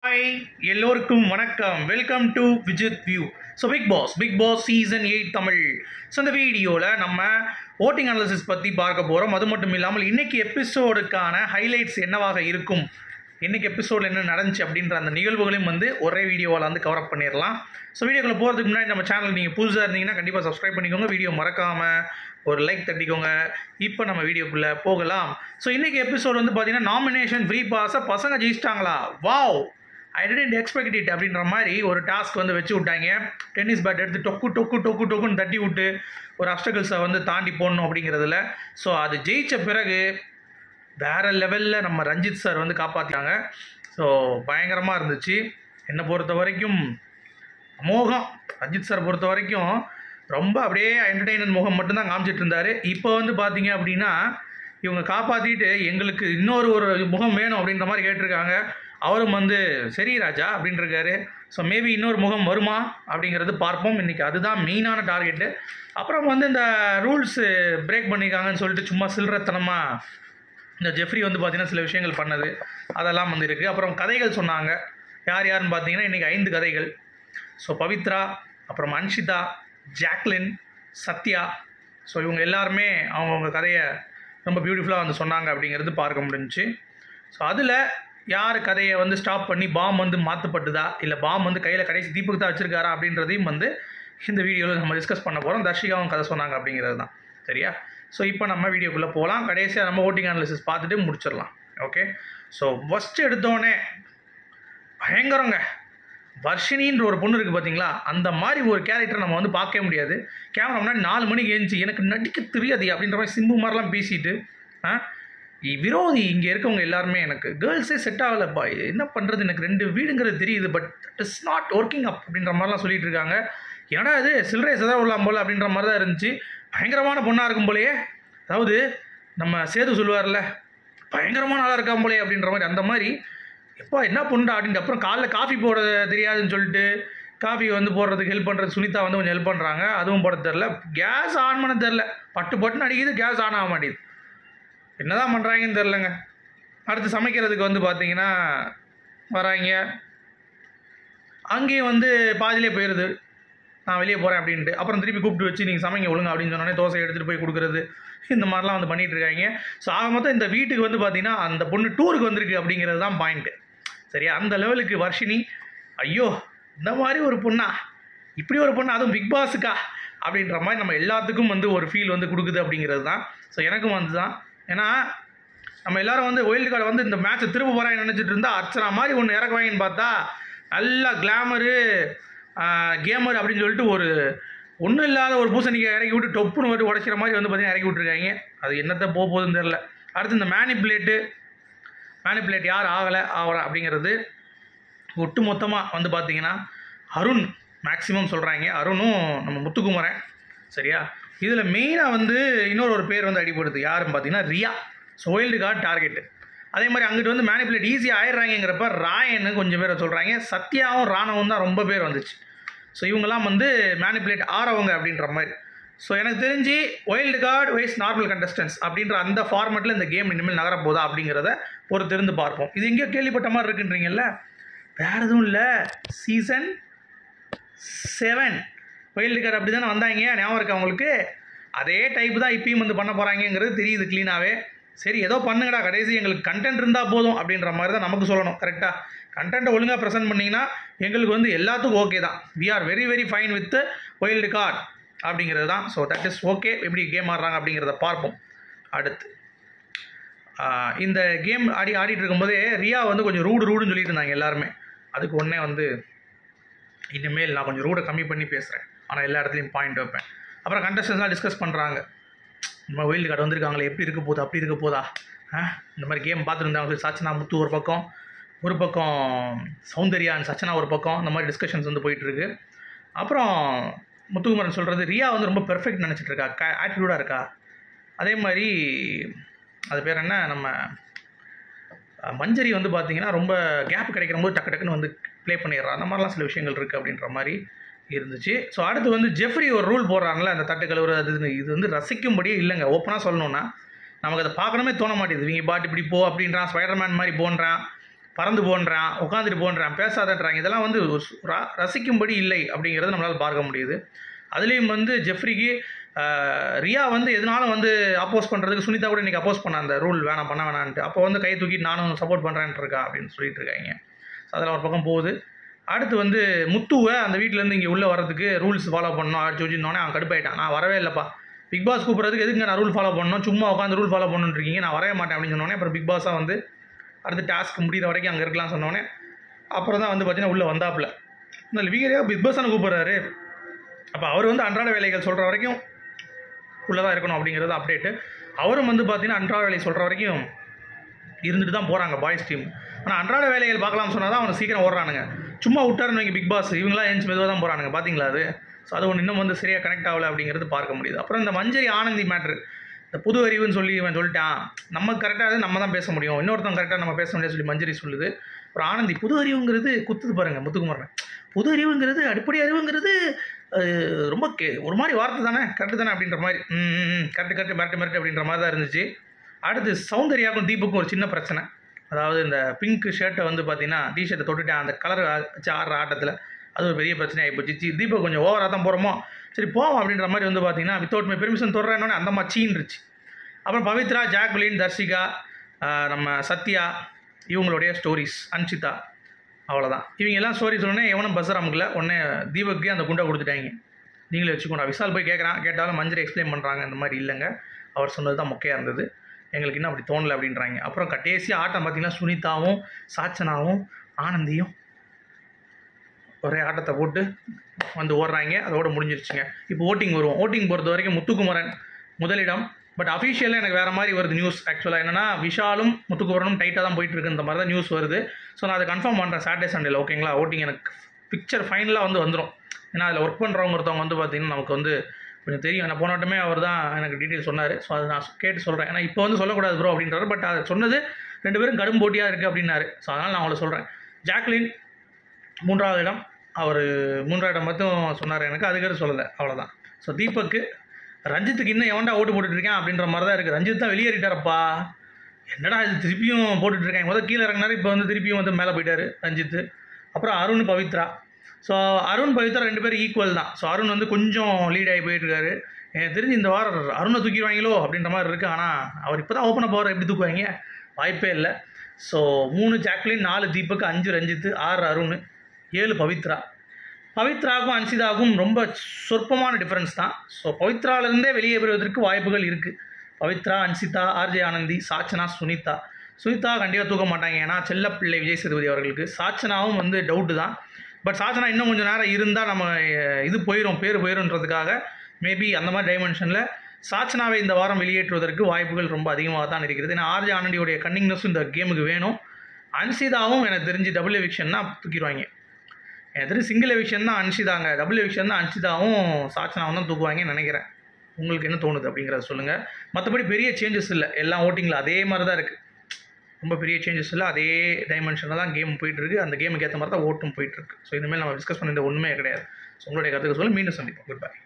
Hi எல்லோருக்கும் வணக்கம் welcome to Vijith view so Bigg Boss Bigg Boss season eight Tamil so இந்த வீடியோவில் நம்ம ஓட்டிங் அனாலிசிஸ் பற்றி பார்க்க போகிறோம் அது மட்டும் இல்லாமல் இன்னைக்கு எபிசோடுக்கான ஹைலைட்ஸ் என்னவாக இருக்கும் இன்னைக்கு எபிசோடில் என்ன நடந்துச்சு அப்படின்ற அந்த நிகழ்வுகளையும் வந்து ஒரே வீடியோவில் வந்து கவர் அப் பண்ணிடலாம் ஸோ வீடியோக்குள்ள போகிறதுக்கு முன்னாடி நம்ம சேனல் நீங்கள் புதுசாக இருந்தீங்கன்னா கண்டிப்பாக சப்ஸ்கிரைப் பண்ணிக்கோங்க வீடியோ மறக்காமல் ஒரு லைக் தட்டிக்கோங்க இப்போ நம்ம வீடியோக்குள்ளே போகலாம் ஸோ இன்னைக்கு எபிசோட் வந்து பார்த்தீங்கன்னா நாமினேஷன் ஃப்ரீ பாஸை பசங்க ஜெயிச்சிட்டாங்களா wow I didn't expect it அப்படின்ற மாதிரி ஒரு டாஸ்க் வந்து வச்சு விட்டாங்க டென்னிஸ் பேட் எடுத்து டொக்கு டொக்கு டொக்கு டொக்குன்னு தட்டி விட்டு ஒரு அப்டக்கிள்ஸை வந்து தாண்டி போடணும் அப்படிங்கிறதுல ஸோ அது ஜெயிச்ச பிறகு வேற லெவலில் நம்ம ரஞ்சித் சார் வந்து காப்பாற்றிட்டாங்க ஸோ பயங்கரமாக இருந்துச்சு என்னை பொறுத்த வரைக்கும் அமோகம் ரஞ்சித் சார் பொறுத்த வரைக்கும் ரொம்ப அப்படியே என்டர்டெயின்மெண்ட் முகம் மட்டும்தான் காமிச்சிட்டு இருந்தார் இப்போ வந்து பார்த்தீங்க அப்படின்னா இவங்க காப்பாற்றிட்டு எங்களுக்கு இன்னொரு ஒரு முகம் வேணும் அப்படின்ற மாதிரி கேட்டிருக்காங்க அவரும் வந்து சரி ராஜா அப்படின்னு இருக்காரு ஸோ மேபி இன்னொரு முகம் வருமா அப்படிங்கிறது பார்ப்போம் இன்றைக்கி அதுதான் மெயினான டார்கெட்டு அப்புறம் வந்து இந்த ரூல்ஸு பிரேக் பண்ணியிருக்காங்கன்னு சொல்லிட்டு சும்மா சில்லறத்தனமாக இந்த ஜெஃப்ரி வந்து பார்த்தீங்கன்னா சில விஷயங்கள் பண்ணது அதெல்லாம் வந்து இருக்குது அப்புறம் கதைகள் சொன்னாங்க யார் யாருன்னு பார்த்தீங்கன்னா இன்றைக்கி ஐந்து கதைகள் ஸோ பவித்ரா அப்புறம் அன்ஷிதா ஜாக்லின் சத்யா ஸோ இவங்க எல்லாருமே அவங்கவுங்க கதையை ரொம்ப பியூட்டிஃபுல்லாக வந்து சொன்னாங்க அப்படிங்கிறது பார்க்க முடிஞ்சுச்சு ஸோ அதில் யார் கதையை வந்து ஸ்டாப் பண்ணி பாம் வந்து மாற்றப்பட்டுதா இல்லை பாம் வந்து கையில் கடைசி தீபக்கு தான் வச்சுருக்காரா அப்படின்றதையும் வந்து இந்த வீடியோவில் நம்ம டிஸ்கஸ் பண்ண போகிறோம் தர்ஷிகாவும் கதை சொன்னாங்க அப்படிங்கிறது தான் சரியா ஸோ இப்போ நம்ம வீடியோக்குள்ளே போகலாம் கடைசியாக நம்ம ஓட்டிங் அனாலிசிஸ் பார்த்துட்டு முடிச்சிடலாம் ஓகே ஸோ ஃபஸ்ட் எடுத்தோடனே பயங்கரங்க வர்ஷினின்ற ஒரு பொண்ணு இருக்குது பார்த்தீங்களா அந்த மாதிரி ஒரு கேரக்டர் நம்ம வந்து பார்க்கவே முடியாது கேமரா முன்னாடி நாலு மணிக்கு எழுந்துச்சு எனக்கு நடிக்க தெரியாது அப்படின்ற மாதிரி சிம்பு மாதிரிலாம் பேசிட்டு ஆ இ- விரோதி இங்கே இருக்கவங்க எல்லாருமே எனக்கு கேர்ள்ஸே செட் ஆகலைப்பா என்ன பண்ணுறது எனக்கு ரெண்டு வீடுங்கிறது தெரியுது but it's not working up அப்படின்ற மாதிரிலாம் சொல்லிட்டு இருக்காங்க என்னடா இது சில்லறை சதா விடலாம் போல அப்படின்ற மாதிரி தான் இருந்துச்சு பயங்கரமான பொண்ணாக இருக்கும் போலயே அதாவது நம்ம சேது சொல்லுவார்ல பயங்கரமான ஆளாக இருக்கான் போலே அப்படின்ற மாதிரி அந்த மாதிரி எப்பா என்ன பண்ணுறா அப்படின்ட்டு அப்புறம் காலைல காஃபி போட தெரியாதுன்னு சொல்லிட்டு காஃபி வந்து போடுறதுக்கு ஹெல்ப் பண்ணுறது சுனிதா வந்து கொஞ்சம் ஹெல்ப் பண்ணுறாங்க அதுவும் போட தெரில கேஸ் ஆன் பண்ண தெரில பட்டு பட்டுன்னு அடிக்குது கேஸ் ஆன் ஆக மாட்டேங்குது என்னதான் பண்ணுறாங்கன்னு தெரிலங்க அடுத்து சமைக்கிறதுக்கு வந்து பார்த்தீங்கன்னா வராங்க அங்கேயும் வந்து பாதியிலே போயிடுது நான் வெளியே போகிறேன் அப்படின்ட்டு அப்புறம் திருப்பி கூப்பிட்டு வச்சு நீங்கள் சமைங்க ஒழுங்க அப்படின்னு சொன்னோடனே தோசை எடுத்துகிட்டு போய் கொடுக்குறது இந்த மாதிரிலாம் வந்து பண்ணிட்டு இருக்காங்க ஸோ ஆக மொத்தம் இந்த வீட்டுக்கு வந்து பார்த்தீங்கன்னா அந்த பொண்ணு டூருக்கு வந்திருக்கு அப்படிங்கிறது தான் பாயிண்ட்டு சரியா அந்த லெவலுக்கு வர்ஷினி ஐயோ இந்த மாதிரி ஒரு பொண்ணா இப்படி ஒரு பொண்ணு அதுவும் பிக் பாஸுக்கா அப்படின்ற மாதிரி நம்ம எல்லாத்துக்கும் வந்து ஒரு ஃபீல் வந்து கொடுக்குது அப்படிங்கிறது தான் ஸோ எனக்கும் வந்து தான் ஏன்னா நம்ம எல்லாரும் வந்து ஒயில்டு கார்டு வந்து இந்த மேட்ச்சை திரும்ப போகிறாங்க நினச்சிட்டு இருந்தா அர்ச்சனா மாதிரி ஒன்று இறக்குவாங்கன்னு பார்த்தா நல்லா கிளாமரு கேமர் அப்படின்னு சொல்லிட்டு ஒரு ஒன்றும் இல்லாத ஒரு பூசணிக்காய் இறக்கி விட்டு டொப்புன்னு வந்து உடைக்கிற மாதிரி வந்து பார்த்தீங்கன்னா இறக்கி விட்டுருக்காங்க அது என்னத்தை போக போகுதுன்னு தெரில அடுத்து இந்த மேனிப்புலேட்டு மேனிப்புலேட் யார் ஆகலை ஆகிறா அப்படிங்கிறது ஒட்டு மொத்தமாக வந்து பார்த்தீங்கன்னா அருண் மேக்ஸிமம் சொல்கிறாங்க அருணும் நம்ம முத்துக்குமரன் சரியா இதில் மெயினாக வந்து இன்னொரு ஒரு பேர் வந்து அடிபடுது யாருன்னு பார்த்தீங்கன்னா Riya so wild card target அதே மாதிரி அங்கிட்டு வந்து மேனிப்புலேட் ஈஸியாக ஆயிடுறாங்கிறப்ப ராயன்னு கொஞ்சம் பேரை சொல்கிறாங்க சத்யாவும் ராணவும் தான் ரொம்ப பேர் வந்துச்சு ஸோ இவங்கெல்லாம் வந்து மேனிப்புலேட் ஆறவங்க அப்படின்ற மாதிரி ஸோ எனக்கு தெரிஞ்சு wild card wise normal contestants அப்படின்ற அந்த ஃபார்மெட்டில் இந்த கேம் இனிமேல் நகரப்போதா அப்படிங்கிறத பொறுத்திருந்து பார்ப்போம் இது எங்கேயோ கேள்விப்பட்ட மாதிரி இருக்குன்றீங்கல்ல வேறு எதுவும் இல்லை சீசன் செவன் ஒயில்டு கார்டு அப்படி தானே வந்தாங்க ஞாபகம் இருக்கா அவங்களுக்கு அதே டைப் தான் இப்பயும் வந்து பண்ண போகிறாங்கங்கிறது தெரியுது க்ளீனாகவே சரி ஏதோ பண்ணுங்கடா கடைசி எங்களுக்கு கண்டென்ட் இருந்தால் போதும் அப்படின்ற மாதிரி தான் நமக்கு சொல்லணும் கரெக்டாக கண்டென்ட்டை ஒழுங்காக ப்ரெசென்ட் பண்ணிங்கன்னா எங்களுக்கு வந்து எல்லாத்துக்கும் ஓகே தான் we are very very fine with wild card அப்படிங்கிறது தான் ஸோ தட் இஸ் ஓகே எப்படி கேம் ஆடுறாங்க அப்படிங்கிறத பார்ப்போம் அடுத்து ஆஹ் இந்த கேம் ஆடி ஆடிட்டு இருக்கும்போதே ரியா வந்து கொஞ்சம் ரூடு ரூடுன்னு சொல்லிட்டு இருந்தாங்க எல்லாருமே அதுக்கு உடனே வந்து இனிமேல் நான் கொஞ்சம் ரூடை கம்மி பண்ணி பேசுகிறேன் ஆனால் எல்லா இடத்துலையும் பாயிண்ட் வைப்பேன் அப்புறம் கண்டஸ்டன்ஸ்லாம் டிஸ்கஸ் பண்ணுறாங்க இந்த மாதிரி ஒயில்டு கார்டு வந்திருக்காங்களே எப்படி இருக்க போகுது அப்படி இருக்க போதா ஆ இந்த மாதிரி கேம் பார்த்துருந்தாங்க சச்சனா முத்து ஒரு பக்கம் ஒரு பக்கம் சௌந்தர்யா and சச்சனா ஒரு பக்கம் இந்த மாதிரி டிஸ்கஷன்ஸ் வந்து போயிட்டுருக்கு அப்புறம் முத்துக்குமரன் சொல்கிறது ரியா வந்து ரொம்ப பெர்ஃபெக்ட் நினச்சிட்டு இருக்கா க ஆட்டிடியூடாக இருக்கா அதே மாதிரி அது பேர் என்ன நம்ம அஹ், மஞ்சரி வந்து பார்த்தீங்கன்னா ரொம்ப கேப் கிடைக்கிற போது டக்கு டக்குன்னு வந்து ப்ளே பண்ணிடுறா அந்த மாதிரிலாம் சில விஷயங்கள் இருக்குது அப்படின்ற மாதிரி இருந்துச்சு ஸோ அடுத்து வந்து ஜெஃப்ரி ஒரு ரூல் போடுறாங்களே அந்த தட்டு கழுவுற அது இதுன்னு. இது வந்து ரசிக்கும்படியே இல்லைங்க ஓப்பனாக சொல்லணும்னா நமக்கு அதை பார்க்கணுமே தோண மாட்டேங்குது இவங்க பாட்டு இப்படி போ அப்படின்றான் ஸ்பைடர்மேன் மாதிரி போன்றான் பறந்து போன்றான் உட்காந்துட்டு போன்றான் பேசாதன்றாங்க இதெல்லாம் வந்து ஒரு சு- ர- ரசிக்கும்படி இல்லை அப்படிங்கிறத நம்மளால் பார்க்க முடியுது அதுலேயும் வந்து ஜெஃப்ரிக்கு ஆஹ், ரியா வந்து எதனாலும் வந்து அப்போஸ் பண்ணுறதுக்கு சுனிதா கூட இன்றைக்கி அப்போஸ் பண்ண அந்த ரூல் வேணாம் பண்ண வேணான்ட்டு அப்போ வந்து கை தூக்கிட்டு நானும் சப்போர்ட் பண்ணுறேன்ட்டு இருக்கா அப்படின்னு சொல்லிட்டு இருக்காங்க ஸோ அதெல்லாம் ஒரு பக்கம் போகுது அடுத்து வந்து முத்துவை அந்த வீட்டிலேருந்து இங்கே உள்ளே வரதுக்கு ரூல்ஸ் ஃபாலோ பண்ணணும் அடிச்சு வச்சுருந்தோன்னே அவன் கடுப்பாயிட்டான் நான் வரவே இல்லைப்பா பிக் பாஸ் கூப்பிட்றதுக்கு எதுக்கு நான் ரூல் ஃபாலோ பண்ணணும் சும்மா உட்காந்து ரூல் ஃபாலோ பண்ணணுன்னு இருக்கீங்க நான் வரவே மாட்டேன் அப்படின்னு சொன்னோன்னே அப்புறம் பிக் பாஸாக வந்து அடுத்த டாஸ்க் முடிகிற வரைக்கும் அங்கே இருக்கலாம் சொன்னோன்னே அப்புறம் தான் வந்து பார்த்தீங்கன்னா உள்ளே வந்தாப்புல இந்த வீரே பிக் பாஸ் தானே கூப்பிட்றாரு அப்போ அவர் வந்து அன்றாட வேலைகள் சொல்கிற வரைக்கும் உள்ளே தான் இருக்கணும் அப்படிங்கிறது அப்டேட்டு அவரும் வந்து பார்த்தீங்கன்னா அன்றாட வேலை சொல்கிற வரைக்கும் இருந்துட்டு தான் போகிறாங்க பாய்ஸ் டீம் ஆனால் அன்றாட வேலைகள் பார்க்கலாம் சொன்னால் தான் அவனுக்கு சீக்கிரம் ஓடுறானுங்க சும்மா விட்டாருன்னு வைங்க பிக் பாஸ் இவங்களாம் ஏஞ்சி மெதுவாக தான் போகிறானுங்க பார்த்தீங்களா அது ஸோ அது ஒன்று இன்னும் வந்து சரியாக கனெக்ட் ஆகல அப்படிங்கிறது பார்க்க முடியுது அப்புறம் இந்த மஞ்சரி ஆனந்தி மேட்ரு இந்த புது அறிவுன்னு சொல்லி இவன் சொல்லிட்டான் நம்ம கரெக்டாக நம்ம தான் பேச முடியும் இன்னொருத்தன் கரெக்டாக நம்ம பேச முடியாது சொல்லி மஞ்சரி சொல்லுது அப்புறம் ஆனந்தி புது அறிவுங்கிறது குத்துது பாருங்க முத்துக்குமரன் புது அறிவுங்கிறது அடிப்படை அறிவுங்கிறது அஹ், ரொம்ப கே ஒரு மாதிரி வார்த்தை தானே கரெக்டு தானே அப்படின்ற மாதிரி ம் கரெக்டு கரெக்டு மிரட்டு மிரட்டு அப்படின்ற மாதிரி தான் இருந்துச்சு அடுத்து சௌந்தர்யாவுக்கும் தீபுக்கும் ஒரு சின்ன பிரச்சனை அதாவது இந்த பிங்க் ஷர்ட்டை வந்து பார்த்தீங்கன்னா டிஷர்ட்டை தொட்டுட்டேன் அந்த கலர் வச்சு ஆடுற ஆட்டத்தில் அது ஒரு பெரிய பிரச்சனை ஆகிப்போச்சு சி தீபக் கொஞ்சம் ஓவராக தான் போகிறோமோ சரி போவோம் அப்படின்ற மாதிரி வந்து பார்த்தீங்கன்னா வித்தவுட் மை பெர்மிஷன் தொடுறேன்னொன்னே அந்த மாதிரி சீன்ருச்சு அப்புறம் பவித்ரா ஜாக்லின் தர்ஷிகா ஆஹ் நம்ம சத்யா இவங்களுடைய ஸ்டோரிஸ் அன்ஷிதா அவ்வளோதான் இவங்க எல்லாம் ஸ்டோரி சொன்னோன்னே எவனும் பஸ்ஸர் அமுக்கல உடனே தீபக்கு அந்த குண்டை கொடுத்துட்டாங்க நீங்களே வச்சுக்கோங்க விசால் போய் கேட்குறான் கேட்டாலும் மஞ்சள் எக்ஸ்பிளைன் பண்ணுறாங்க இந்த மாதிரி இல்லைங்க அவர் சொன்னது தான் மொக்கையாக இருந்தது எங்களுக்கு இன்னும் அப்படி தோணலை அப்படின்றாங்க அப்புறம் கடைசி ஆட்டம் பார்த்தீங்கன்னா சுனிதாவும் சாச்சனாவும் ஆனந்தியும் ஒரே ஆட்டத்தை போட்டு வந்து ஓடுறாங்க அதோட முடிஞ்சிருச்சுங்க இப்போ ஓட்டிங் வருவோம் ஓட்டிங் பொறுத்த வரைக்கும் முத்துக்குமரன் முதலிடம் பட் அஃபிஷியலாக எனக்கு வேறு மாதிரி வருது நியூஸ் ஆக்சுவலாக என்னன்னா விஷாலும் முத்துக்குமரனும் டைட்டாக தான் போயிட்டு இருக்கு இந்த மாதிரி தான் நியூஸ் வருது ஸோ நான் அதை கன்ஃபார்ம் பண்ணுறேன் சாட்டர்டே சண்டேல ஓகேங்களா ஓட்டிங் எனக்கு பிக்சர் ஃபைனலாக வந்து வந்துடும் ஏன்னா அதில் ஒர்க் பண்ணுறவங்க ஒருத்தவங்க வந்து பார்த்தீங்கன்னா நமக்கு வந்து கொஞ்சம் தெரியும் நான் போன வட்டமே அவர் தான் எனக்கு டீட்டெயில் சொன்னார் ஸோ அதை நான் கேட்டு சொல்கிறேன் ஏன்னா இப்போ வந்து சொல்லக்கூடாது ப்ரோ அப்படின்றாரு பட் அதை சொன்னது ரெண்டு பேரும் கடும் போட்டியாக இருக்குது அப்படின்னாரு ஸோ அதனால் நான் அவங்கள சொல்கிறேன் ஜாக்லின் மூன்றாவது இடம் அவர் மூன்றாவது இடம் மட்டும் சொன்னார் எனக்கு அதுக்கு சொல்லலை அவ்வளோதான் ஸோ தீபக்கு ரஞ்சித்துக்கு இன்னும் எவன்டா ஓட்டு போட்டுட்டு இருக்கேன் அப்படின்ற மாதிரி தான் இருக்குது ரஞ்சித் தான் வெளியேறிட்டாரப்பா என்னடா இது திருப்பியும் போட்டுட்டு இருக்காங்க முதல்ல கீழே இறங்கினாரு இப்போ வந்து திருப்பியும் வந்து மேலே போயிட்டாரு ரஞ்சித் அப்புறம் அருண் பவித்ரா ஸோ அருண் பவித்ரா ரெண்டு பேரும் ஈக்குவல் தான் ஸோ அருண் வந்து கொஞ்சம் லீட் ஆகி போயிட்டு இருக்காரு எனக்கு தெரிஞ்சு இந்த வாரம் அருணை தூக்கிடுவாங்களோ அப்படின்ற மாதிரி இருக்குது ஆனால் அவர் இப்போ தான் ஓப்பன் போகிற எப்படி தூக்குவாங்க வாய்ப்பே இல்லை ஸோ மூணு ஜாக்லின் நாலு தீபக் அஞ்சு ரஞ்சித் ஆறு அருண் ஏழு பவித்ரா பவித்ராவுக்கும் அன்சிதாவுக்கும் ரொம்ப சொற்பமான டிஃப்ரென்ஸ் தான் ஸோ பவித்ராவிலேருந்தே வெளியே பெறுவதற்கு வாய்ப்புகள் இருக்குது பவித்ரா அன்சிதா ஆர்ஜே ஆனந்தி சாச்சனா சுனிதா சுனிதா கண்டிப்பாக தூக்க மாட்டாங்க ஏன்னா செல்லப்பிள்ளை விஜய் சேதுபதி அவர்களுக்கு சாச்சனாவும் வந்து டவுட்டு தான் பட் சாச்சனா இன்னும் கொஞ்சம் நேரம் இருந்தால் நம்ம அஹ், இது போயிடும் பேர் போயிடும்ன்றதுக்காக மேபி அந்த மாதிரி டைமென்ஷனில் சாச்சனாவை இந்த வாரம் வெளியேற்றுவதற்கு வாய்ப்புகள் ரொம்ப அதிகமாக தான் இருக்கிறது ஏன்னா ஆர்ஜே ஆனந்தியோடைய கன்னிங்னஸும் இந்த கேமுக்கு வேணும் அன்சிதாவும் எனக்கு தெரிஞ்சு டபுள் எவிக்ஷன் தான் தூக்கிடுவாங்க எனக்கு தெரிஞ்சு சிங்கிள் எவிக்ஷன் தான் அன்சிதாங்க டபுள் எவிக்ஷன் தான் அன்சிதாவும் சாச்சனாவும் தான் தூக்குவாங்கன்னு நினைக்கிறேன் உங்களுக்கு என்ன தோணுது அப்படிங்கிறத சொல்லுங்கள் மற்றபடி பெரிய சேஞ்சஸ் இல்லை எல்லா ஓட்டிங்கில் அதே மாதிரி தான் இருக்குது ரொம்ப பெரிய சேஞ்சஸ் இல்லை அதே டைமென்ஷனில் தான் கேம் போயிட்டுருக்கு அந்த கேமுக்கு ஏற்ற மாதிரி தான் ஓட்டும் போயிட்டுருக்கு ஸோ இனிமேல் நம்ம டிஸ்கஸ் பண்ண ஒன்றுமே கிடையாது ஸோ உங்களுடைய கருத்துக்கு சொல்ல மீண்டும் சந்திப்போம் குட் பை